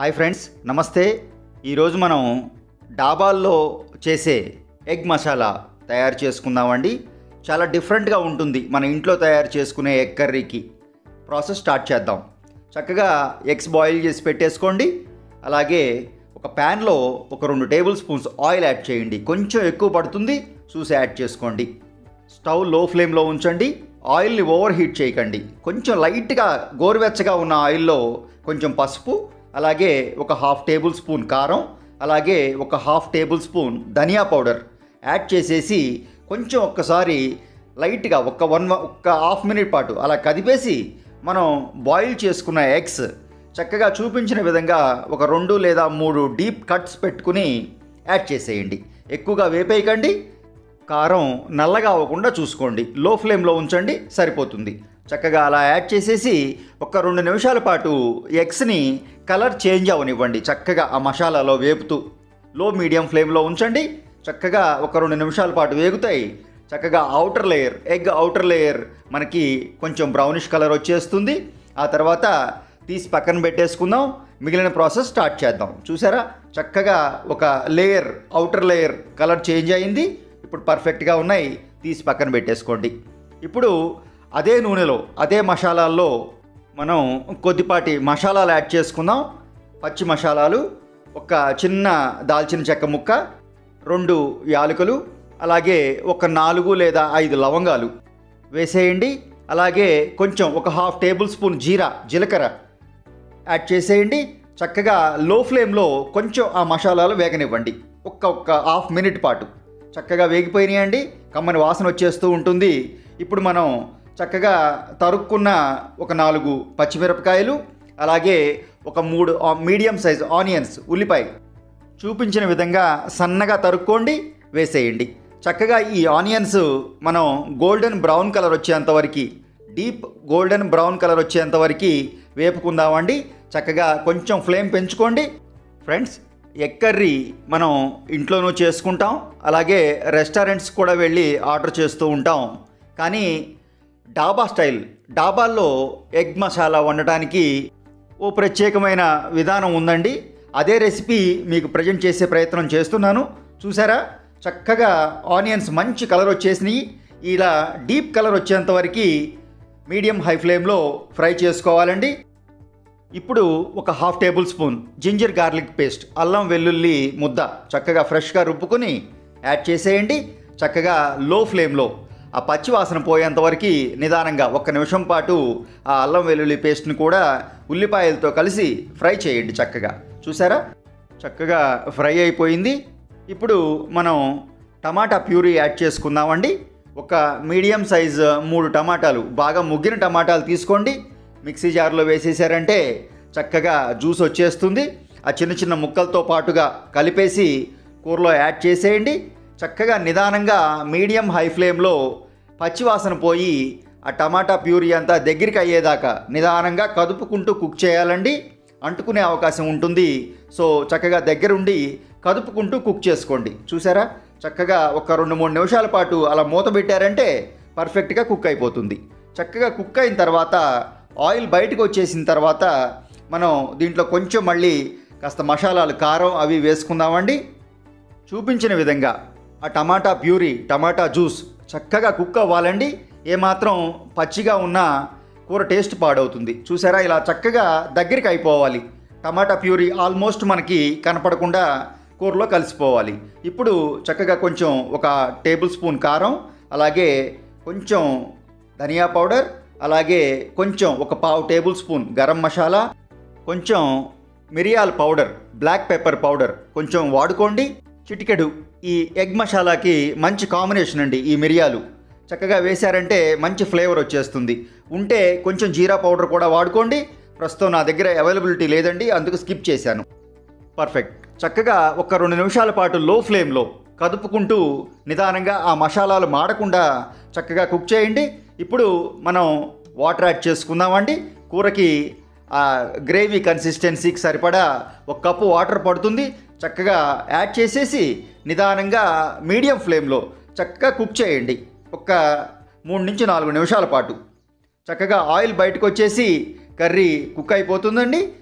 hi friends నమస్తే ఈరోజు మనం డాబాల్లో చేసే ఎగ్ మసాలా తయారు చేసుకుందామండి చాలా డిఫరెంట్గా ఉంటుంది మన ఇంట్లో తయారు చేసుకునే ఎగ్ కర్రీకి ప్రాసెస్ స్టార్ట్ చేద్దాం చక్కగా ఎగ్స్ బాయిల్ చేసి పెట్టేసుకోండి అలాగే ఒక ప్యాన్లో ఒక రెండు టేబుల్ స్పూన్స్ ఆయిల్ యాడ్ చేయండి కొంచెం ఎక్కువ పడుతుంది చూసి యాడ్ చేసుకోండి స్టవ్ లో ఫ్లేమ్లో ఉంచండి ఆయిల్ని ఓవర్ హీట్ చేయకండి కొంచెం లైట్గా గోరువెచ్చగా ఉన్న ఆయిల్లో కొంచెం పసుపు అలాగే ఒక హాఫ్ టేబుల్ స్పూన్ కారం అలాగే ఒక హాఫ్ టేబుల్ స్పూన్ ధనియా పౌడర్ యాడ్ చేసేసి కొంచెం ఒక్కసారి లైట్గా ఒక వన్ ఒక్క హాఫ్ మినిట్ పాటు అలా కదిపేసి మనం బాయిల్ చేసుకున్న ఎగ్స్ చక్కగా చూపించిన విధంగా ఒక రెండు లేదా మూడు డీప్ కట్స్ పెట్టుకుని యాడ్ చేసేయండి ఎక్కువగా వేపేయకండి కారం నల్లగా అవ్వకుండా చూసుకోండి లో ఫ్లేమ్లో ఉంచండి సరిపోతుంది చక్కగా అలా యాడ్ చేసేసి ఒక రెండు నిమిషాల పాటు ఎగ్స్ని కలర్ చేంజ్ అవనివ్వండి చక్కగా ఆ మసాలాలో వేపుతూ లో మీడియం ఫ్లేమ్లో ఉంచండి చక్కగా ఒక రెండు నిమిషాల పాటు వేగుతాయి చక్కగా outer layer egg outer layer మనకి కొంచెం బ్రౌనిష్ కలర్ వచ్చేస్తుంది ఆ తర్వాత తీసి పక్కన పెట్టేసుకుందాం మిగిలిన ప్రాసెస్ స్టార్ట్ చేద్దాం చూసారా చక్కగా ఒక layer outer layer colour change అయింది ఇప్పుడు పర్ఫెక్ట్గా ఉన్నాయి తీసి పక్కన పెట్టేసుకోండి ఇప్పుడు అదే నూనెలో అదే మసాలాల్లో మనం కొద్దిపాటి మసాలాలు యాడ్ చేసుకుందాం పచ్చి మసాలాలు ఒక చిన్న దాల్చిన చెక్క ముక్క రెండు యాలకులు అలాగే ఒక నాలుగు లేదా ఐదు లవంగాలు వేసేయండి అలాగే కొంచెం ఒక హాఫ్ టేబుల్ స్పూన్ జీరా జీలకర్ర యాడ్ చేసేయండి చక్కగా లో ఫ్లేమ్లో కొంచెం ఆ మసాలాలు వేగనివ్వండి ఒక్క ఒక్క హాఫ్ మినిట్ పాటు చక్కగా వేగిపోయినాయండి కమ్మని వాసన వచ్చేస్తూ ఉంటుంది ఇప్పుడు మనం చక్కగా తరుక్కున్న ఒక నాలుగు పచ్చిమిరపకాయలు అలాగే ఒక మూడు ఆ- మీడియం సైజ్ ఆనియన్స్ ఉల్లిపాయ చూపించిన విధంగా సన్నగా తరుక్కోండి వేసేయండి చక్కగా ఈ ఆనియన్స్ మనం గోల్డెన్ బ్రౌన్ కలర్ వచ్చేంత వరకు డీప్ గోల్డెన్ బ్రౌన్ కలర్ వచ్చేంత వరకు వేపుకుందామండి చక్కగా కొంచెం ఫ్లేమ్ పెంచుకోండి ఫ్రెండ్స్ ఎగ్ కర్రీ మనం ఇంట్లోనూ చేసుకుంటాం అలాగే రెస్టారెంట్స్ కూడా వెళ్ళి ఆర్డర్ చేస్తూ ఉంటాం కానీ డాబా స్టైల్ డాబాల్లో ఎగ్ మసాలా వండటానికి ఓ ప్రత్యేకమైన విధానం ఉందండి అదే రెసిపీ మీకు ప్రజెంట్ చేసే ప్రయత్నం చేస్తున్నాను చూసారా చక్కగా ఆనియన్స్ మంచి కలర్ వచ్చేసినాయి ఇలా డీప్ కలర్ వచ్చేంత వరకు మీడియం హై ఫ్లేమ్లో ఫ్రై చేసుకోవాలండి ఇప్పుడు ఒక half tablespoon ginger garlic paste అల్లం వెల్లుల్లి ముద్ద చక్కగా ఫ్రెష్గా రుబ్బుకొని యాడ్ చేసేయండి చక్కగా లో ఫ్లేమ్లో ఆ పచ్చి వాసన పోయేంత వరకు నిదానంగా ఒక్క నిమిషం పాటు ఆ అల్లం వెల్లుల్లి పేస్ట్ని కూడా ఉల్లిపాయలతో కలిసి ఫ్రై చేయండి చక్కగా చూసారా చక్కగా ఫ్రై అయిపోయింది ఇప్పుడు మనం టమాటా ప్యూరీ యాడ్ చేసుకుందామండి ఒక మీడియం సైజ్ మూడు టమాటాలు బాగా ముగ్గిన టమాటాలు తీసుకోండి మిక్సీ జార్లో వేసేసారంటే చక్కగా జ్యూస్ వచ్చేస్తుంది ఆ చిన్న చిన్న ముక్కలతో పాటుగా కలిపేసి కూరలో యాడ్ చేసేయండి చక్కగా నిదానంగా మీడియం హై ఫ్లేమ్లో పచ్చివాసన పోయి ఆ టమాటా ప్యూరీ అంతా దగ్గరికి అయ్యేదాకా నిదానంగా కదుపుకుంటూ కుక్ చేయాలండి అంటుకునే అవకాశం ఉంటుంది సో చక్కగా దగ్గరుండి కదుపుకుంటూ కుక్ చేసుకోండి చూసారా చక్కగా ఒక రెండు మూడు నిమిషాల పాటు అలా మూత పెట్టారంటే పర్ఫెక్ట్గా కుక్ అయిపోతుంది చక్కగా కుక్ అయిన తర్వాత ఆయిల్ బయటకు వచ్చేసిన తర్వాత మనం దీంట్లో కొంచెం మళ్ళీ కాస్త మసాలాలు కారం అవి వేసుకుందామండి చూపించిన విధంగా ఆ టమాటా ప్యూరీ టమాటా జ్యూస్ చక్కగా కుక్ అవ్వాలండి ఏమాత్రం పచ్చిగా ఉన్న కూర టేస్ట్ పాడవుతుంది చూసారా ఇలా చక్కగా దగ్గరికి అయిపోవాలి టమాటా ప్యూరీ ఆల్మోస్ట్ మనకి కనపడకుండా కూరలో కలిసిపోవాలి ఇప్పుడు చక్కగా కొంచెం ఒక టేబుల్ స్పూన్ కారం అలాగే కొంచెం ధనియా పౌడర్ అలాగే కొంచెం ఒక పావు టేబుల్ స్పూన్ గరం మసాలా కొంచెం మిరియాల పౌడర్ బ్లాక్ పెప్పర్ పౌడర్ కొంచెం వాడుకోండి చిటికెడు ఈ ఎగ్ మసాలాకి మంచి కాంబినేషన్ అండి ఈ మిరియాలు చక్కగా వేశారంటే మంచి ఫ్లేవర్ వచ్చేస్తుంది ఉంటే కొంచెం జీరా పౌడర్ కూడా వాడుకోండి ప్రస్తుతం నా దగ్గర అవైలబిలిటీ లేదండి అందుకు స్కిప్ చేశాను పర్ఫెక్ట్ చక్కగా ఒక రెండు నిమిషాల పాటు లో ఫ్లేమ్లో కదుపుకుంటూ నిదానంగా ఆ మసాలాలు మాడకుండా చక్కగా కుక్ చేయండి ఇప్పుడు మనం వాటర్ యాడ్ చేసుకుందామండి కూరకి ఆ గ్రేవీ కన్సిస్టెన్సీకి సరిపడా ఒక కప్పు వాటర్ పడుతుంది చక్కగా యాడ్ చేసేసి నిదానంగా మీడియం ఫ్లేమ్లో చక్కగా కుక్ చేయండి ఒక మూడు నుంచి నాలుగు నిమిషాల పాటు చక్కగా ఆయిల్ బయటకు వచ్చేసి కర్రీ కుక్ అయిపోతుందండి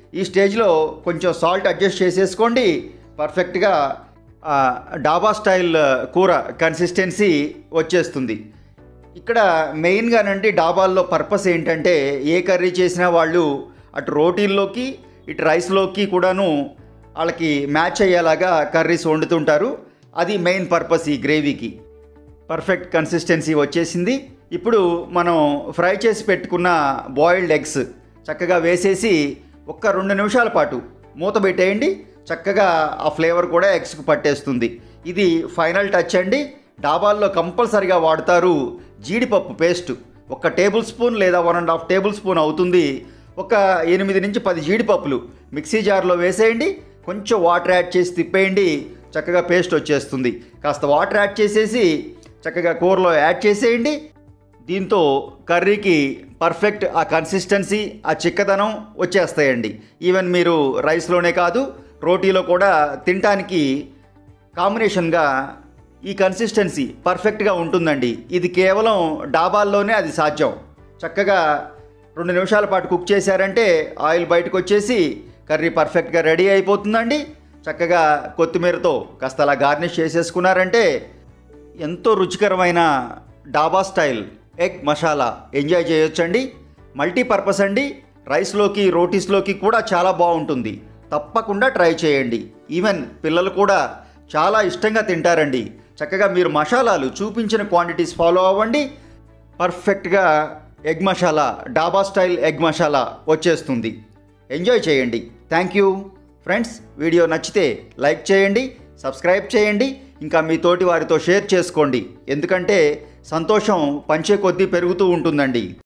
ఈ స్టేజ్లో కొంచెం సాల్ట్ అడ్జస్ట్ చేసేసుకోండి పర్ఫెక్ట్గా ఆ, డాబా స్టైల్ కూర కన్సిస్టెన్సీ వచ్చేస్తుంది ఇక్కడ మెయిన్గానండి డాబాల్లో పర్పస్ ఏంటంటే ఏ కర్రీ చేసినా వాళ్ళు అటు రోటీల్లోకి ఇటు రైస్లోకి కూడాను వాళ్ళకి మ్యాచ్ అయ్యేలాగా కర్రీస్ వండుతుంటారు అది మెయిన్ పర్పస్ ఈ గ్రేవీకి పర్ఫెక్ట్ కన్సిస్టెన్సీ వచ్చేసింది ఇప్పుడు మనం ఫ్రై చేసి పెట్టుకున్న బాయిల్డ్ ఎగ్స్ చక్కగా వేసేసి ఒక్క రెండు నిమిషాల పాటు మూత పెట్టేయండి చక్కగా ఆ ఫ్లేవర్ కూడా ఎగ్స్కి పట్టేస్తుంది ఇది ఫైనల్ టచ్ అండి డాబాల్లో కంపల్సరిగా వాడతారు జీడిపప్పు పేస్ట్ ఒక టేబుల్ స్పూన్ లేదా one and half tablespoon అవుతుంది ఒక ఎనిమిది నుంచి పది జీడిపప్పులు మిక్సీ జార్లో వేసేయండి కొంచెం వాటర్ యాడ్ చేసి తిప్పేయండి చక్కగా పేస్ట్ వచ్చేస్తుంది కాస్త వాటర్ యాడ్ చేసేసి చక్కగా కూరలో యాడ్ చేసేయండి దీంతో కర్రీకి పర్ఫెక్ట్ ఆ కన్సిస్టెన్సీ ఆ చిక్కదనం వచ్చేస్తాయండి ఈవెన్ మీరు రైస్లోనే కాదు రోటీలో కూడా తినటానికి కాంబినేషన్గా ఈ కన్సిస్టెన్సీ పర్ఫెక్ట్గా ఉంటుందండి ఇది కేవలం డాబాల్లోనే అది సాధ్యం చక్కగా రెండు నిమిషాల పాటు కుక్ చేశారంటే ఆయిల్ బయటకు వచ్చేసి కర్రీ పర్ఫెక్ట్గా రెడీ అయిపోతుందండి చక్కగా కొత్తిమీరతో కాస్త అలా గార్నిష్ చేసేసుకున్నారంటే ఎంతో రుచికరమైన dhaba style egg masala enjoy చేయొచ్చండి మల్టీపర్పస్ అండి రైస్లోకి రోటీస్లోకి కూడా చాలా బాగుంటుంది తప్పకుండా ట్రై చేయండి ఈవెన్ పిల్లలు కూడా చాలా ఇష్టంగా తింటారండి చక్కగా మీరు మసాలాలు చూపించిన క్వాంటిటీస్ ఫాలో అవ్వండి పర్ఫెక్ట్గా ఎగ్ మసాలా డాబా స్టైల్ ఎగ్ మసాలా వచ్చేస్తుంది ఎంజాయ్ చేయండి థ్యాంక్ యూ ఫ్రెండ్స్ వీడియో నచ్చితే లైక్ చేయండి సబ్స్క్రైబ్ చేయండి ఇంకా మీ తోటి వారితో షేర్ చేసుకోండి ఎందుకంటే సంతోషం పంచే కొద్దీ పెరుగుతూ ఉంటుందండి